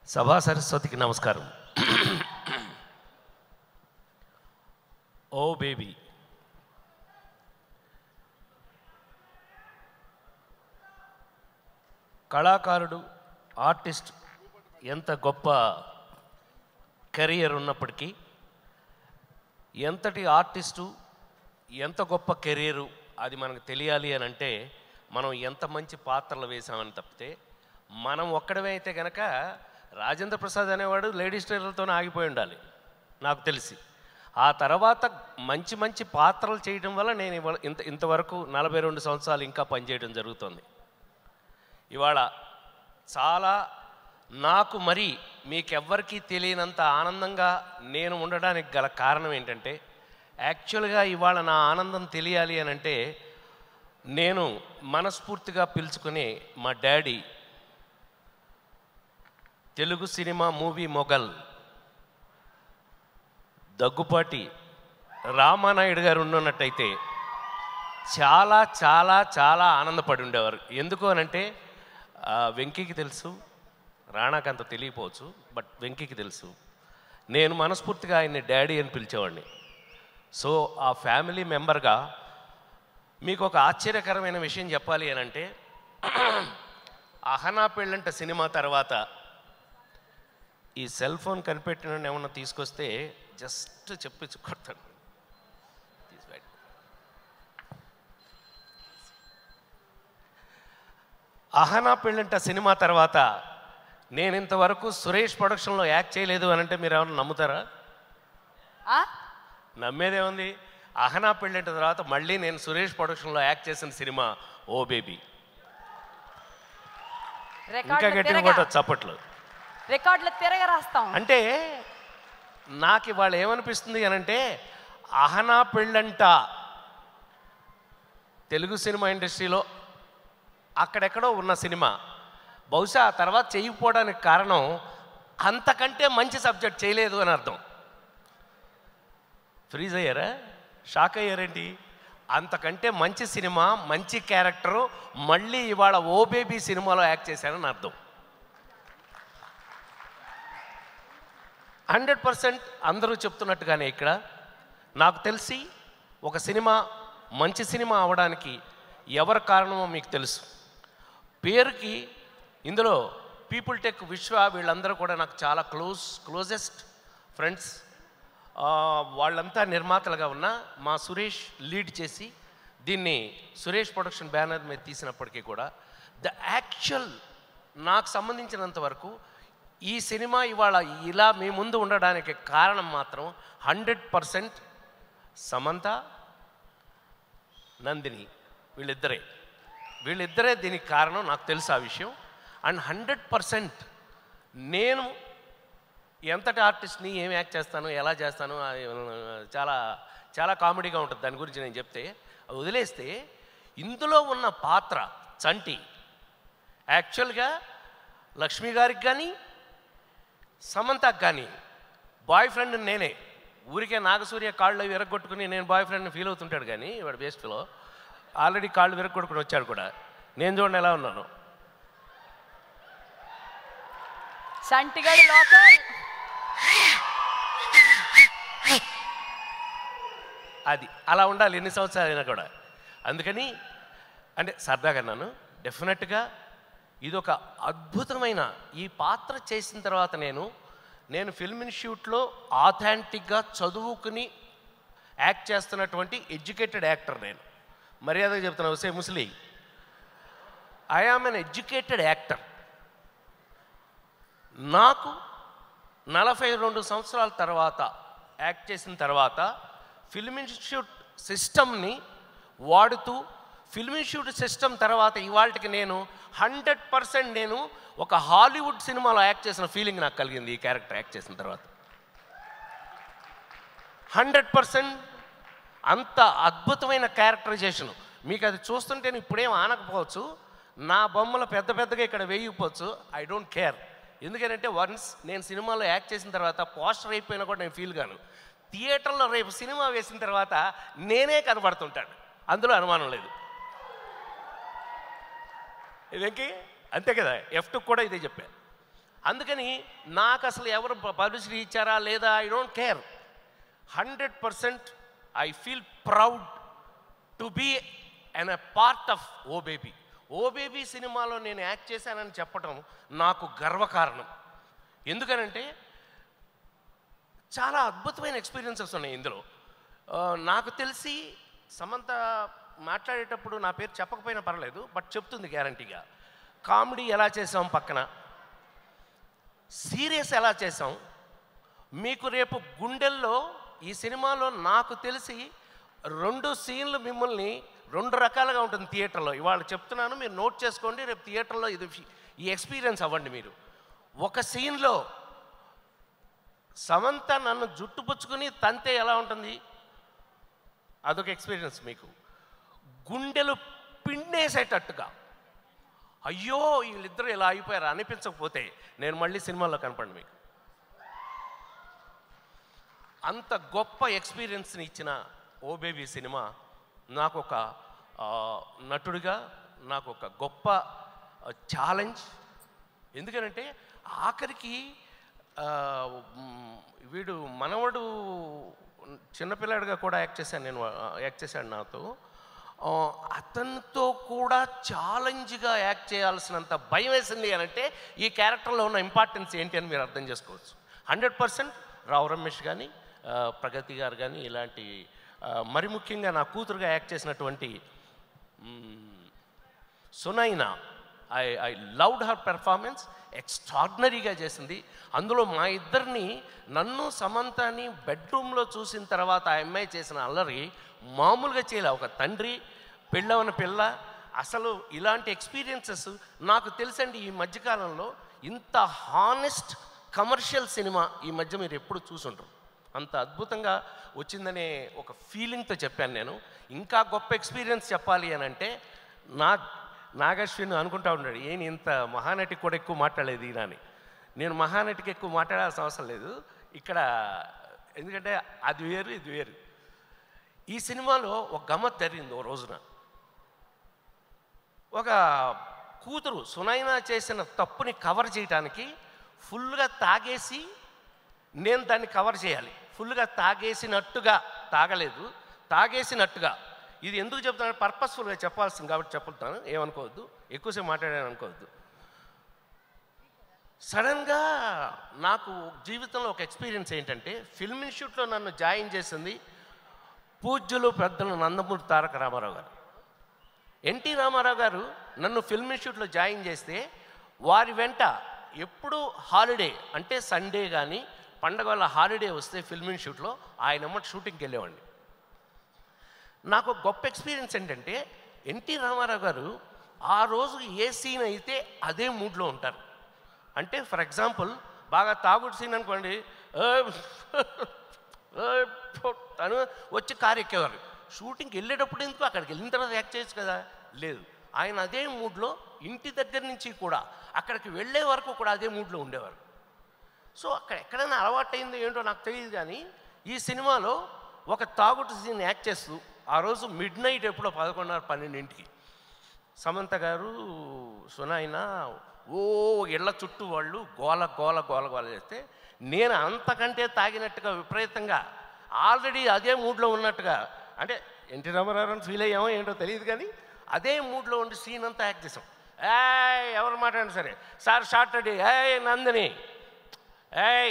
సభా సరస్వతికి నమస్కారం ఓ బేబీ కళాకారుడు ఆర్టిస్ట్ ఎంత గొప్ప కెరియర్ ఉన్నప్పటికీ ఎంతటి ఆర్టిస్టు ఎంత గొప్ప కెరీరు అది మనకు తెలియాలి అని అంటే మనం ఎంత మంచి పాత్రలు వేసామని తప్పితే మనం ఒక్కడమే అయితే కనుక రాజేంద్ర ప్రసాద్ అనేవాడు లేడీస్ టైలర్తోనే ఆగిపోయి ఉండాలి నాకు తెలిసి ఆ తర్వాత మంచి మంచి పాత్రలు చేయడం వల్ల నేను ఇవాళ ఇంత ఇంతవరకు నలభై రెండు సంవత్సరాలు ఇంకా పనిచేయడం జరుగుతుంది ఇవాళ చాలా నాకు మరి మీకెవ్వరికీ తెలియనంత ఆనందంగా నేను ఉండడానికి గల కారణం ఏంటంటే యాక్చువల్గా ఇవాళ నా ఆనందం తెలియాలి అని అంటే నేను మనస్ఫూర్తిగా పిలుచుకునే మా daddy Telugu cinema movie mogul Daggubati Ramanaidu garu ఉన్నట్టయితే చాలా చాలా చాలా ఆనందపడి ఉండేవారు ఎందుకు అనంటే ఆ, వెంకీకి తెలుసు రాణాకి అంత తెలియపోవచ్చు బట్ వెంకీకి తెలుసు నేను మనస్ఫూర్తిగా ఆయన్ని డాడీ అని పిలిచేవాడిని సో ఆ ఫ్యామిలీ మెంబర్గా మీకు ఒక ఆశ్చర్యకరమైన విషయం చెప్పాలి అని అంటే అహనా పెళ్ళంట సినిమా తర్వాత ఈ సెల్ ఫోన్ కనిపెట్టిన ఏమన్నా తీసుకొస్తే జస్ట్ చెప్పించు కొడతాను తీసి బయట. అహనా పెళ్ళంట సినిమా తర్వాత నేను ఇంతవరకు సురేష్ ప్రొడక్షన్లో యాక్ట్ చేయలేదు అని అంటే మీరు ఏమన్నా నమ్ముతారా ఆ? నమ్మేదేముంది అహనా పెళ్ళంట తర్వాత మళ్ళీ నేను సురేష్ ప్రొడక్షన్లో యాక్ట్ చేసిన సినిమా ఓ బేబీ ఇంకా రికార్డులు గట్టిగా తిరగ కొట్టచ్చు చప్పట్లు రికార్డులు తిరగ రాస్తాం అంటే నాకు ఇవాళ ఏమనిపిస్తుంది అని అంటే అహనా పెళ్ళంట తెలుగు సినిమా ఇండస్ట్రీలో అక్కడెక్కడో ఉన్న సినిమా బహుశా ఆ తర్వాత చేయకపోవడానికి కారణం అంతకంటే మంచి సబ్జెక్ట్ చేయలేదు అని అర్థం ఫ్రీజ్ అయ్యారా షాక్ అయ్యారేంటి అంతకంటే మంచి సినిమా మంచి క్యారెక్టరు మళ్ళీ ఇవాళ ఓ బేబీ సినిమాలో యాక్ట్ చేశానని అర్థం హండ్రెడ్ పర్సెంట్ అందరూ చెప్తున్నట్టుగానే ఇక్కడ నాకు తెలిసి ఒక సినిమా మంచి సినిమా అవడానికి ఎవరి కారణమో మీకు తెలుసు పేరుకి ఇందులో పీపుల్ టెక్ విశ్వ వీళ్ళందరూ కూడా నాకు చాలా క్లోజ్ క్లోజెస్ట్ ఫ్రెండ్స్ వాళ్ళంతా నిర్మాతలుగా ఉన్న మా సురేష్ లీడ్ చేసి దీన్ని సురేష్ ప్రొడక్షన్ బ్యానర్ మీద తీసినప్పటికీ కూడా ద యాక్చువల్ నాకు సంబంధించినంత వరకు ఈ సినిమా ఇవాళ ఇలా మీ ముందు ఉండడానికి కారణం మాత్రం హండ్రెడ్ పర్సెంట్ సమంత నందిని వీళ్ళిద్దరే వీళ్ళిద్దరే దీనికి కారణం నాకు తెలుసు ఆ విషయం అండ్ హండ్రెడ్ పర్సెంట్ నేను ఎంతటి ఆర్టిస్ట్ని ఏం యాక్ట్ చేస్తాను ఎలా చేస్తాను అది, చాలా చాలా కామెడీగా ఉంటుంది దాని గురించి నేను చెప్తే అది వదిలేస్తే ఇందులో ఉన్న పాత్ర చంటి యాక్చువల్గా లక్ష్మి గారికి కానీ సమంతకు కానీ బాయ్ ఫ్రెండ్ నేనే ఊరికే నాగసూర్య కాళ్ళు అవి విరగొట్టుకుని నేను బాయ్ ఫ్రెండ్ని ఫీల్ అవుతుంటాడు కానీ వాడు బేస్ట్లో ఆల్రెడీ కాళ్ళు విరగొట్టుకుని వచ్చాడు కూడా నేను చూడండి ఎలా ఉన్నాను సంటిగడి లోకల్ అది అలా ఉండాలి ఎన్ని సంవత్సరాలు అయినా కూడా అందుకని అంటే సరదాగా అన్నాను డెఫినెట్గా ఇది ఒక అద్భుతమైన ఈ పాత్ర చేసిన తర్వాత నేను నేను ఫిల్మ్ ఇన్స్టిట్యూట్లో ఆథెంటిక్గా చదువుకుని యాక్ట్ చేస్తున్నటువంటి ఎడ్యుకేటెడ్ యాక్టర్ నేను మర్యాదగా చెప్తున్నా హుసే ముస్లి I am an educated actor నాకు నలభై రెండు సంవత్సరాల తర్వాత యాక్ట్ చేసిన తర్వాత ఫిల్మ్ ఇన్స్టిట్యూట్ సిస్టమ్ని వాడుతూ ఫిల్మ్ ఇన్స్టిట్యూట్ సిస్టమ్ తర్వాత ఇవాళకి నేను హండ్రెడ్ పర్సెంట్ నేను ఒక హాలీవుడ్ సినిమాలో యాక్ట్ చేసిన ఫీలింగ్ నాకు కలిగింది ఈ క్యారెక్టర్ యాక్ట్ చేసిన తర్వాత హండ్రెడ్ పర్సెంట్ అంత అద్భుతమైన క్యారెక్టరైజేషన్ మీకు అది చూస్తుంటే ఇప్పుడేం ఆనకపోవచ్చు నా బొమ్మలు పెద్ద పెద్దగా ఇక్కడ వేయకపోవచ్చు ఐ డోంట్ కేర్ ఎందుకంటే వన్స్ నేను సినిమాలో యాక్ట్ చేసిన తర్వాత పోస్టర్ అయిపోయినా కూడా నేను ఫీల్ గాను థియేటర్లో రేపు సినిమా వేసిన తర్వాత నేనే కనబడుతుంటాను అందులో అనుమానం లేదు ఇదేంకి అంతే కదా ఎఫ్ కూడా ఇదే చెప్పా అందుకని నాకు అసలు ఎవరు పబ్లిసిటీ ఇచ్చారా లేదా I don't care hundred percent I feel proud to be an a part of oh baby oh baby సినిమాలో నేను యాక్ట్ చేశానని చెప్పడం నాకు గర్వకారణం ఎందుకనంటే చాలా అద్భుతమైన ఎక్స్పీరియన్సెస్ ఉన్నాయి ఇందులో ఆ, నాకు తెలిసి సమంత మాట్లాడేటప్పుడు నా పేరు చెప్పకపోయినా పర్లేదు బట్ చెప్తుంది గ్యారంటీగా కామెడీ ఎలా చేసాం పక్కన సీరియస్ ఎలా చేసాం మీకు రేపు గుండెల్లో ఈ సినిమాలో నాకు తెలిసి రెండు సీన్లు మిమ్మల్ని రెండు రకాలుగా ఉంటుంది థియేటర్లో ఇవాళ చెప్తున్నాను మీరు నోట్ చేసుకోండి రేపు థియేటర్లో ఇది ఈ ఎక్స్పీరియన్స్ అవ్వండి మీరు ఒక సీన్లో సమంత నన్ను జుట్టుపుచ్చుకుని తంతే ఎలా ఉంటుంది అదొక ఎక్స్పీరియన్స్ మీకు గుండెలు పిండేసేటట్టుగా అయ్యో వీళ్ళిద్దరూ ఇలా అయిపోయారు అనిపించకపోతే నేను మళ్ళీ సినిమాలో కనపడి మీకు అంత గొప్ప ఎక్స్పీరియన్స్ని ఇచ్చిన ఓ బేబీ సినిమా నాకు ఒక ఆ, నటుడిగా నాకు ఒక గొప్ప ఛాలెంజ్ ఎందుకనంటే ఆఖరికి ఆ, మ్, వీడు మనవడు చిన్నపిల్లాడిగా కూడా యాక్ట్ చేశాను నేను ఆ, యాక్ట్ చేశాడు నాతో ఆ, అతనితో కూడా ఛాలెంజ్గా యాక్ట్ చేయాల్సినంత భయం వేసింది అని అంటే ఈ క్యారెక్టర్లో ఉన్న ఇంపార్టెన్స్ ఏంటి అని మీరు అర్థం చేసుకోవచ్చు హండ్రెడ్ పర్సెంట్ రావు రమేష్ కానీ ఆ, ప్రగతి గారు కానీ ఇలాంటి ఆ, మరి ముఖ్యంగా నా కూతురుగా యాక్ట్ చేసినటువంటి Sunaina I I loved her performance ఎక్స్ట్రాడినరీగా చేసింది అందులో మా ఇద్దరిని నన్ను సమంతని బెడ్రూమ్లో చూసిన తర్వాత ఆ అమ్మాయి చేసిన అల్లరి మామూలుగా చేయలే ఒక తండ్రి పెళ్ళవన పిల్ల అసలు ఇలాంటి ఎక్స్పీరియన్సెస్ నాకు తెలుసండి ఈ మధ్యకాలంలో ఇంత హానెస్ట్ కమర్షియల్ సినిమా ఈ మధ్య మీరు ఎప్పుడు చూసుంటారు అంత అద్భుతంగా వచ్చిందనే ఒక ఫీలింగ్తో చెప్పాను నేను ఇంకా గొప్ప ఎక్స్పీరియన్స్ చెప్పాలి అని అంటే నా నాగశ్విన్ అనుకుంటా ఉన్నాడు ఏం ఇంత మహానటికి కూడా ఎక్కువ మాట్లాడలేదు ఈయన అని నేను మహానటికి ఎక్కువ మాట్లాడాల్సిన అవసరం లేదు ఇక్కడ ఎందుకంటే అది వేరు ఇది వేరు ఈ సినిమాలో ఒక గమ్మత్ జరిగింది ఓ రోజున ఒక కూతురు సునైనా చేసిన తప్పుని కవర్ చేయడానికి ఫుల్గా తాగేసి నేను దాన్ని కవర్ చేయాలి ఫుల్గా తాగేసినట్టుగా తాగలేదు తాగేసినట్టుగా ఇది ఎందుకు చెప్తాను పర్పస్ఫుల్గా చెప్పాల్సింది కాబట్టి చెప్తాను ఏమనుకోవద్దు ఎక్కువసేపు మాట్లాడాను అనుకోవద్దు సడన్గా నాకు జీవితంలో ఒక ఎక్స్పీరియన్స్ ఏంటంటే ఫిల్మ్ ఇన్స్టిట్యూట్లో నన్ను జాయిన్ చేసింది పూజ్యులు పెద్దలు నందమూరి తారక రామారావు గారు ఎన్టీ రామారావు గారు నన్ను ఫిల్మ్ ఇన్స్టిట్యూట్లో జాయిన్ చేస్తే వారి వెంట ఎప్పుడు హాలిడే అంటే సండే కానీ పండగ వల్ల హాలిడే వస్తే ఫిల్మ్ ఇన్స్టిట్యూట్లో ఆయన అమ్మ షూటింగ్కి వెళ్ళేవాడిని నాకు ఒక గొప్ప ఎక్స్పీరియన్స్ ఏంటంటే ఎన్టీ రామారావు గారు ఆ రోజు ఏ సీన్ అయితే అదే మూడ్లో ఉంటారు అంటే ఫర్ ఎగ్జాంపుల్ బాగా తాగుడు సీన్ అనుకోండి "ఏ, ఏ, ఫో" అని వచ్చి కారు ఎక్కేవారు షూటింగ్కి వెళ్ళేటప్పుడు ఎందుకు అక్కడికి వెళ్ళిన తర్వాత యాక్ట్ చేయొచ్చు కదా లేదు ఆయన అదే మూడ్లో ఇంటి దగ్గర నుంచి కూడా అక్కడికి వెళ్ళే వరకు కూడా అదే మూడ్లో ఉండేవారు సో అక్కడ ఎక్కడైనా అలవాటైందో ఏంటో నాకు తెలియదు కానీ ఈ సినిమాలో ఒక తాగుడు సీన్ యాక్ట్ చేస్తూ ఆ రోజు మిడ్ నైట్ ఎప్పుడో పదకొండున్నర పన్నెండింటికి సమంత గారు సునాయన ఓ ఇళ్ళ చుట్టూ వాళ్ళు గోల గోల గోల గోల చేస్తే నేను అంతకంటే తాగినట్టుగా విపరీతంగా ఆల్రెడీ అదే మూడ్లో ఉన్నట్టుగా అంటే ఎన్టీ రామారావు ఫీల్ అయ్యామో ఏంటో తెలియదు కానీ అదే మూడ్లో ఉండి సీన్ అంతా యాక్ట్ చేసాం ఏ ఎవరు మాట్లాడండి సరే సార్ షార్ట్ రెడీ ఏ నందిని ఏయ్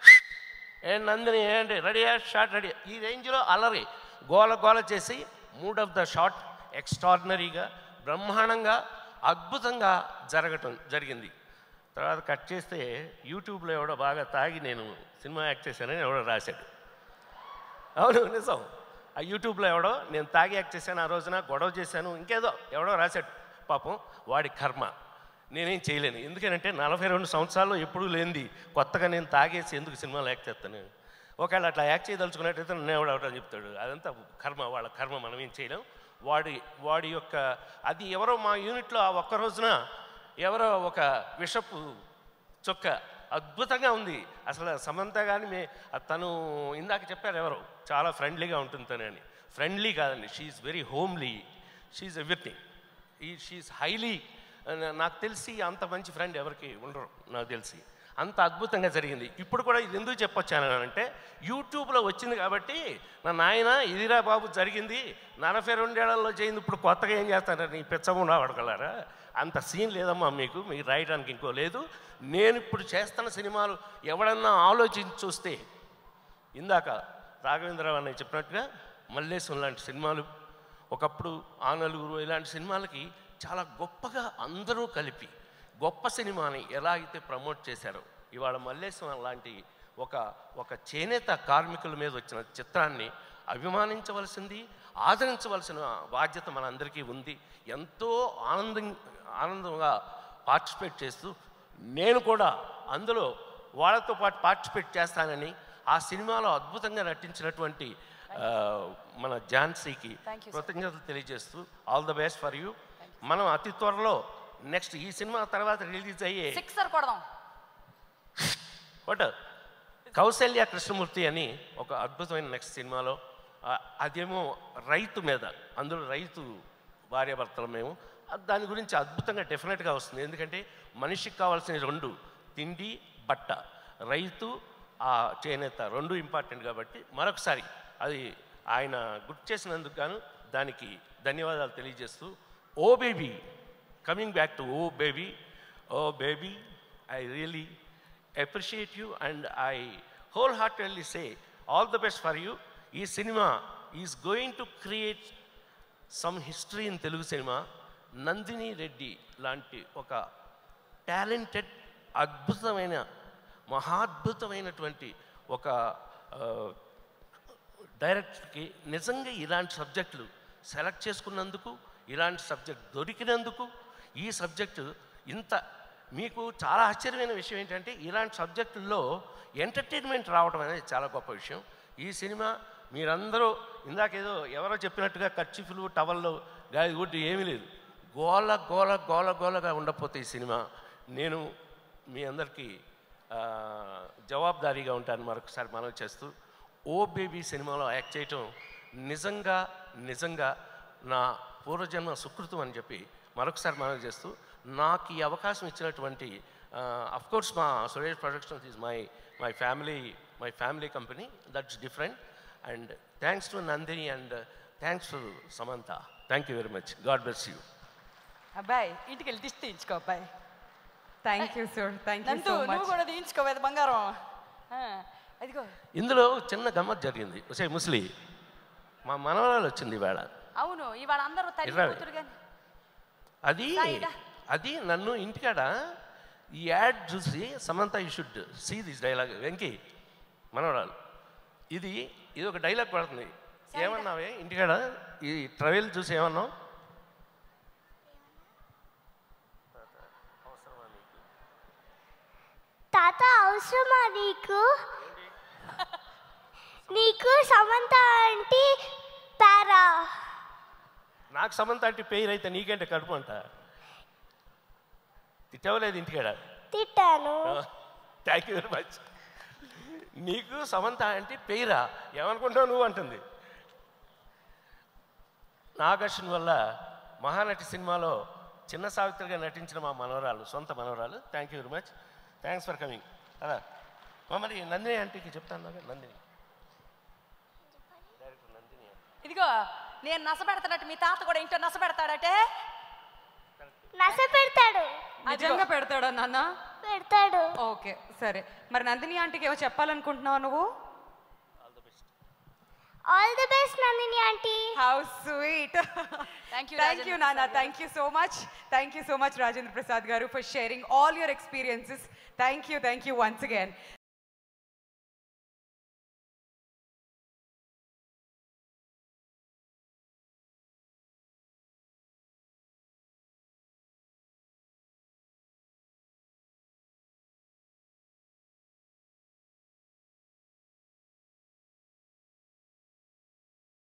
ఏ నందిని ఏంటి రెడీ షార్ట్ రెడీ ఈ రేంజ్లో అలరి గోల గోల చేసి మూడ్ ఆఫ్ ద షార్ట్ ఎక్స్ట్రాడినరీగా బ్రహ్మాండంగా అద్భుతంగా జరగటం జరిగింది తర్వాత కట్ చేస్తే యూట్యూబ్లో ఎవడో బాగా తాగి నేను సినిమా యాక్ట్ చేశానని ఎవడో రాశాడు అవును నిజం ఆ యూట్యూబ్లో ఎవడో నేను తాగి యాక్ట్ చేశాను ఆ రోజున గొడవ చేశాను ఇంకేదో ఎవడో రాశాడు పాపం వాడి కర్మ నేనేం చేయలేను ఎందుకంటే నలభై రెండు సంవత్సరాల్లో ఎప్పుడూ లేనిది కొత్తగా నేను తాగేసి ఎందుకు సినిమాలో యాక్ట్ చేస్తాను ఒకవేళ అట్లా యాక్ట్ చేయదలుచుకున్నట్టయితే నన్ను ఎవడో ఎవడో చెప్తాడు అదంతా కర్మ వాళ్ళ కర్మ మనం ఏం చేయలేం వాడి వాడి యొక్క అది ఎవరో మా యూనిట్లో ఆ ఒక్క రోజున ఎవరో ఒక విషపు చొక్క అద్భుతంగా ఉంది అసలు సమంత కానీ మే తను ఇందాక చెప్పారు ఎవరు చాలా ఫ్రెండ్లీగా ఉంటుంది తను అని ఫ్రెండ్లీ కాదండి she very homely she everything ఈ షీఈ్ హైలీ నాకు తెలిసి అంత మంచి ఫ్రెండ్ ఎవరికి ఉండరు నాకు తెలిసి అంత అద్భుతంగా జరిగింది ఇప్పుడు కూడా ఇది ఎందుకు చెప్పొచ్చాను అంటే యూట్యూబ్లో వచ్చింది కాబట్టి నా నాయన ఇదిరా బాబు జరిగింది నలభై రెండేళ్లలో చేయింది ఇప్పుడు కొత్తగా ఏం చేస్తారని నీ పిచ్చముండా పడగలరా అంత సీన్ లేదమ్మా మీకు మీకు రాయడానికి ఇంకో లేదు నేను ఇప్పుడు చేస్తున్న సినిమాలు ఎవడన్నా ఆలోచించి చూస్తే ఇందాక రాఘవేంద్రరావు అన్నయ్య చెప్పినట్టుగా మల్లేశం లాంటి సినిమాలు ఒకప్పుడు ఆ నలుగురు ఇలాంటి సినిమాలకి చాలా గొప్పగా అందరూ కలిపి గొప్ప సినిమాని ఎలా అయితే ప్రమోట్ చేశారో ఇవాళ మల్లేశం లాంటి ఒక ఒక చేనేత కార్మికుల మీద వచ్చిన చిత్రాన్ని అభిమానించవలసింది ఆదరించవలసిన బాధ్యత మనందరికీ ఉంది ఎంతో ఆనందం ఆనందంగా పార్టిసిపేట్ చేస్తూ నేను కూడా అందులో వాళ్ళతో పాటు పార్టిసిపేట్ చేస్తానని ఆ సినిమాలో అద్భుతంగా నటించినటువంటి ఆ, మన ఝాన్సీకి Thank you, sir. కృతజ్ఞతలు తెలియజేస్తూ all the best for you మనం అతి త్వరలో నెక్స్ట్ ఈ సినిమా తర్వాత రిలీజ్ అయ్యే సిక్సర్ కొడదాం బట్ కౌశల్య కృష్ణమూర్తి అని ఒక అద్భుతమైన నెక్స్ట్ సినిమాలో ఆ, అదేమో రైతు మీద అందులో రైతు భార్యాభర్తలు మేము ఆ, దాని గురించి అద్భుతంగా డెఫినెట్గా వస్తుంది ఎందుకంటే మనిషికి కావాల్సిన రెండు తిండి బట్ట రైతు ఆ చేనేత రెండు ఇంపార్టెంట్ కాబట్టి మరొకసారి అది ఆయన గుర్తు చేసినందుకు గాను దానికి ధన్యవాదాలు తెలియజేస్తూ oh baby coming back to oh baby oh baby I really appreciate you and I wholeheartedly say all the best for you ఈ cinema is going to create some history in Telugu cinema Nandini Reddy లాంటి ఒక talented అద్భుతమైన మహాద్భుతమైనటువంటి ఒక ఆ, డైరెక్టర్కి నిజంగా ఇలాంటి సబ్జెక్టులు సెలెక్ట్ చేసుకున్నందుకు ఇలాంటి సబ్జెక్ట్ దొరికినందుకు ఈ సబ్జెక్టు ఇంత మీకు చాలా ఆశ్చర్యమైన విషయం ఏంటంటే ఇలాంటి సబ్జెక్టుల్లో ఎంటర్టైన్మెంట్ రావడం అనేది చాలా గొప్ప విషయం ఈ సినిమా మీరందరూ ఇందాకేదో ఎవరో చెప్పినట్టుగా కర్చీఫ్లు టవల్లో గాలి గుడ్డు ఏమీ లేదు గోల గోల గోల గోలగా ఉండకపోతే ఈ సినిమా నేను మీ అందరికీ ఆ, జవాబుదారీగా ఉంటాను మరొకసారి మనవి చేస్తూ ఓ బేబీ సినిమాలో యాక్ట్ చేయటం నిజంగా నిజంగా నా పూర్వజన్మ సుకృతం అని చెప్పి మరొకసారి మనవి చేస్తూ నాకు ఈ అవకాశం ఇచ్చినటువంటి కోర్స్ మా Suresh productions is my my family my family company that's different and thanks to Nandini and thanks to Samantha thank you very much God bless you అబ్బాయి ఇంటికి వెళ్ళి దిష్టి తీయించుకో అబ్బాయి థ్యాంక్ యూ sir thank you Nandu so నువ్వు మచ్ కూడా తీయించుకోవేది బంగారం ఆ, అదిగో ఇందులో చిన్న గమ్మత్ జరిగింది ఒసే ముస్లి మా మనవరాలు వచ్చింది ఈవేళ అవును ఇవాళ అందరూ తల్లి ఇర్రావి. కూతురు కానీ అది సాయిడా. అది నన్ను ఇంటికాడ ఈ యాడ్ చూసి Samantha you should see this dialogue Venky మనవరాలు ఇది ఇది ఒక డైలాగ్ పడుతుంది ఏమన్నావే ఇంటికాడ ఈ ట్రవెల్ చూసి ఏమన్నావు తాత అవసరమా నీకు నీకు సమంత అంటే పారా నాకు సమంత అంటే పేరు అయితే నీకంటే కడుపు అంట తిట్టవలేదు ఇంటికాడ తిట్టాను థ్యాంక్ యూ వెరీ మచ్ నీకు సమంత అంటే పేరా ఏమనుకుంటావు నువ్వు అంటుంది నాగార్జున వల్ల మహానటి సినిమాలో చిన్న సావిత్రిగా నటించిన మా మనవరాలు సొంత మనవరాలు thank you very much thanks for coming అలా మా మరి నందిని ఆంటీకి చెప్తాను నాగా నందిని డైరెక్టర్ నందిని ఆంటీ. ఇదిగో నేను నస పెడతానట్టు మీ తాత కూడా ఇంట్లో నస పెడతాడటే నస పెడతాడు నిజంగా పెడతాడా నాన్న పెడతాడు ఓకే సరే మరి నందిని ఆంటీకి ఏమో చెప్పాలనుకుంటున్నావా నువ్వు all the best Nandini aunty how sweet Thank you, thank you Rajendra నాన్న Prasad thank you so much thank you so much Rajendra Prasad garu for sharing all your experiences thank you thank you once again